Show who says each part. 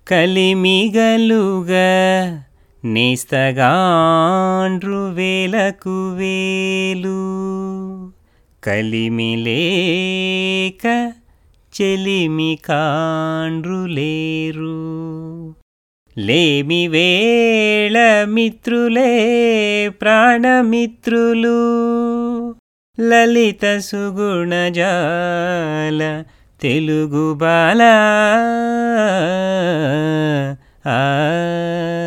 Speaker 1: కలిమిగలుగ నేస్తగాండ్రు వేలకు వేలు కలిమిలేక చెలిమి కాండ్రు లేరు లేమి వేళ మిత్రులే ప్రాణమిత్రులు లలిత సుగుణజాల తెలుగు బాల ఆ